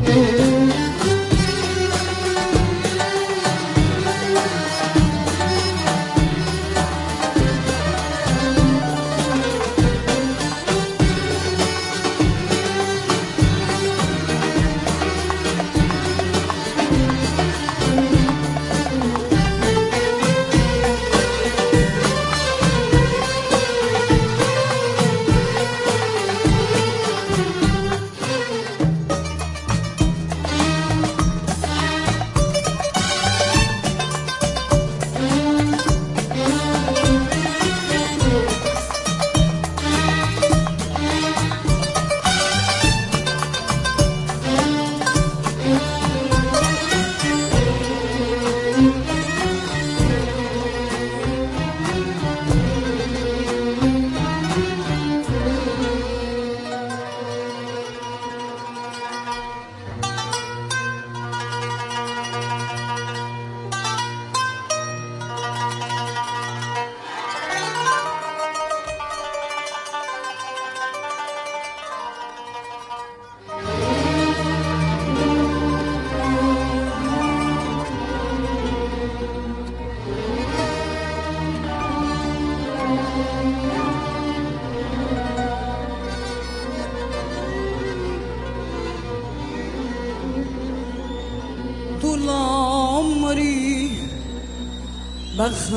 طول عمري بخاف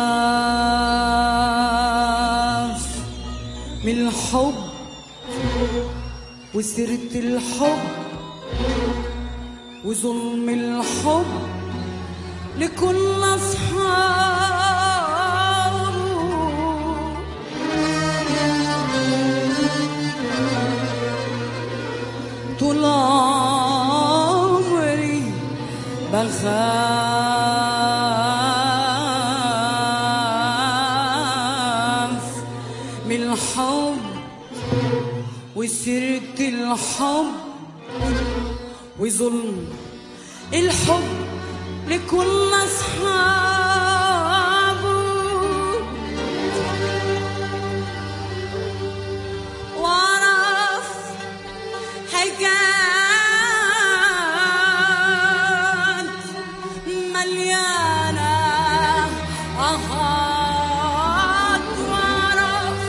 من الحب وسيرة الحب وظلم الحب لكل أصحابه طول عمري بخاف من الحب وسيرة الحب وظلم الحب لكل أصحابه وأعرف حاجات مليانة أهات وأعرف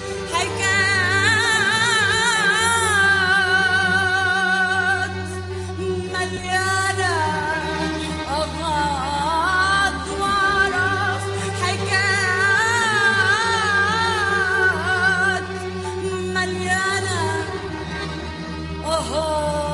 حاجات مليانة أغاط وأعرف حاجات مليانة أهات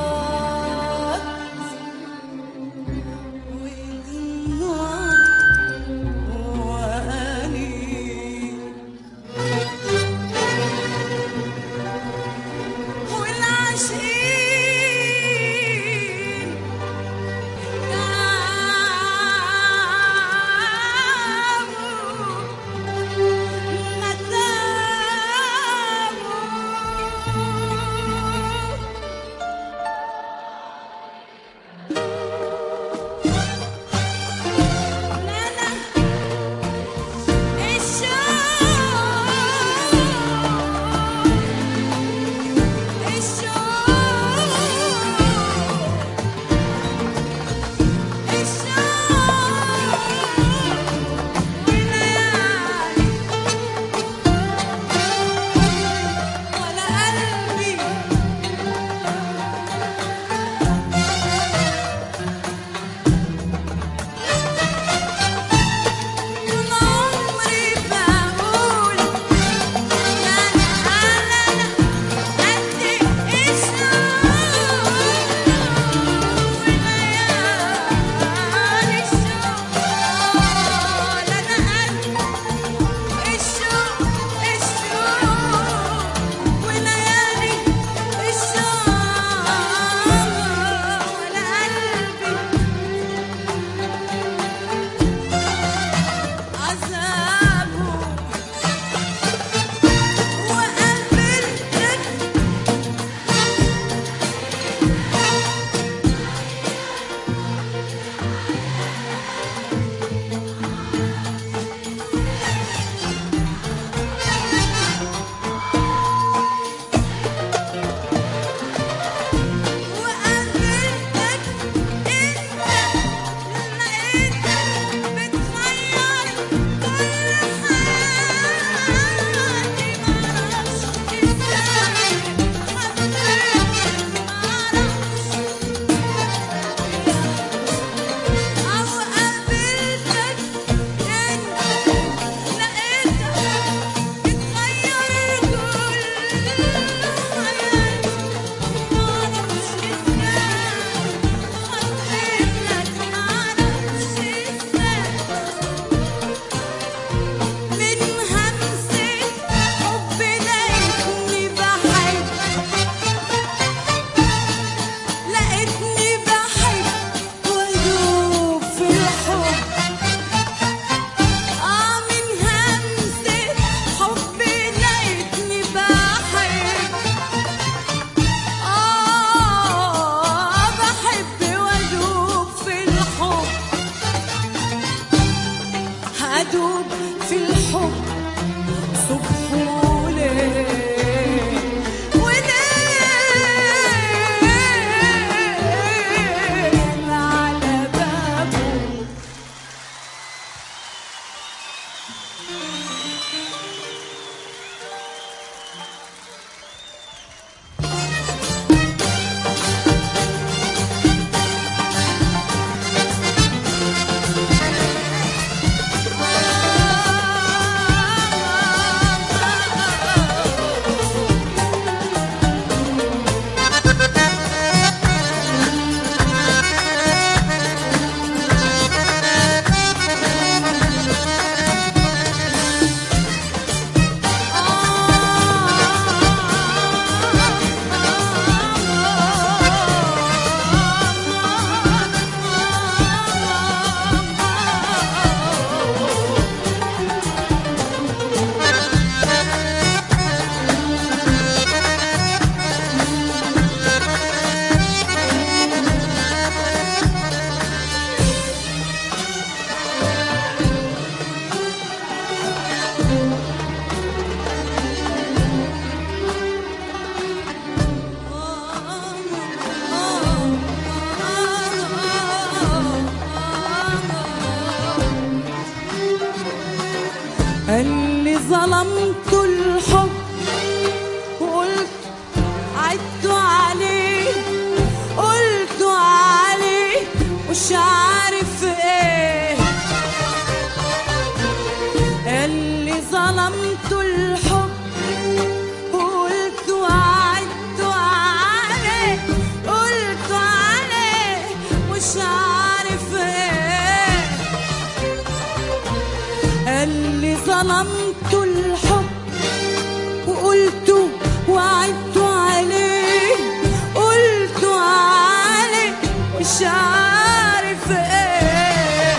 ظلمت الحب وقلت وعدت عليه قلت عليه مش عارف ايه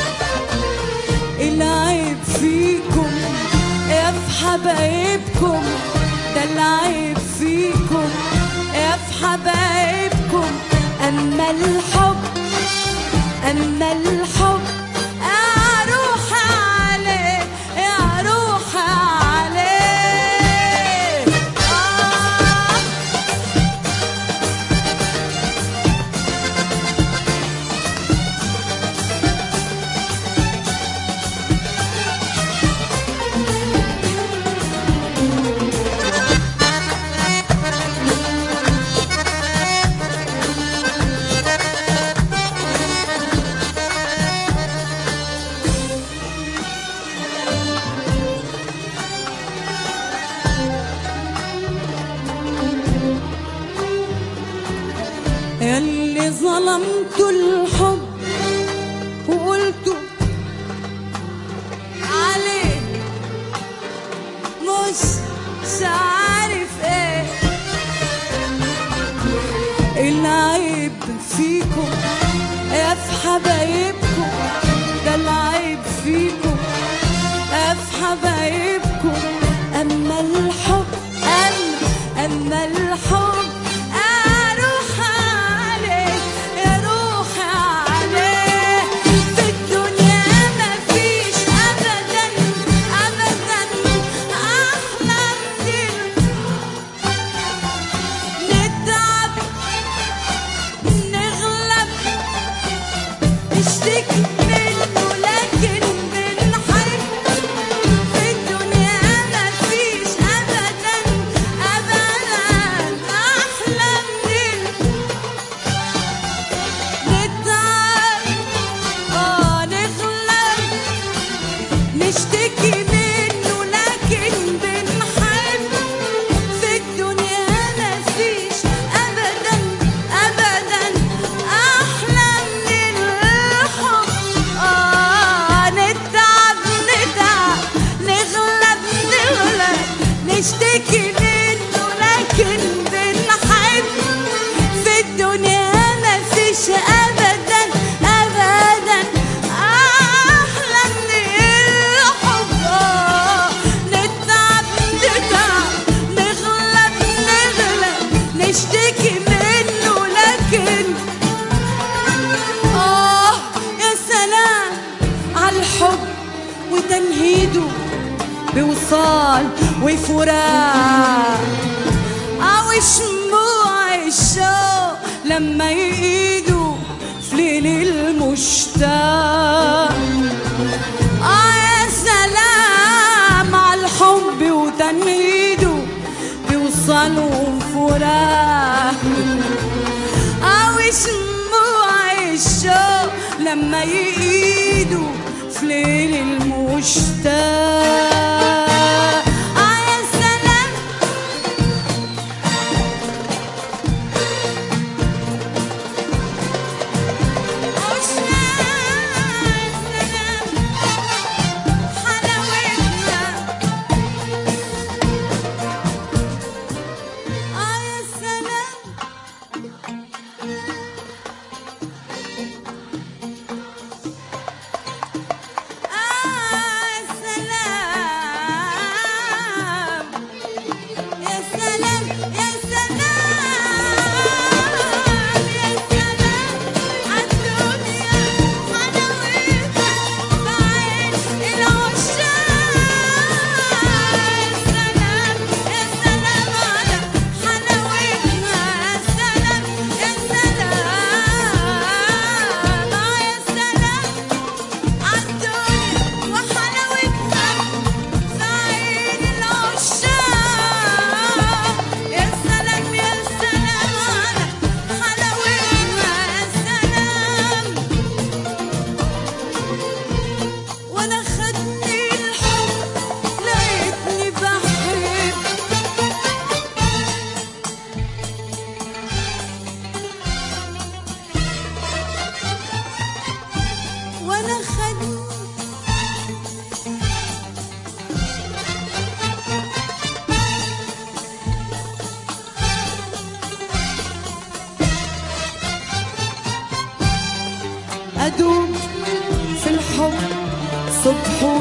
العيب فيكم يا في حبايبكم ده العيب فيكم يا في حبايبكم اما الحب اما الحب اروح عليه اروح عليه آه اللي ظلمت الحب وقلت عليه مش مش عارف ايه العيب فيكم يا في حبايبكم ده العيب فيكم يا في حبايبكم اما الحب اما اما الحب اروح عليه اروح عليه في الدنيا ما فيش ابدا ابدا احلى من نتعب نغلب نشتكي منه لكن بنحب في الدنيا ما فيش ابدا ابدا احلى من نتعب اه نغلب نشتكي منه لكن بنحب في الدنيا ما فيش ابدا ابدا احلى من الحب اه نتعب نتعب نغلب نغلب نشتكي منه لكن بنحب في الدنيا ما فيش ابدا ابدا احلى من الحب آه، نتعب نتعب نغلب نغلب نشتكي منه لكن آه يا سلام على الحب وتنهيده بوصال وفراق أو شموع الشوق لما يقيدوا في ليل المشتاق آه يا سلام على الحب وتنهيده بوصال وفراق أو شموع الشوق لما يقيدوا في ليل المشتاق آه يا سلام أدوب في الحب صبح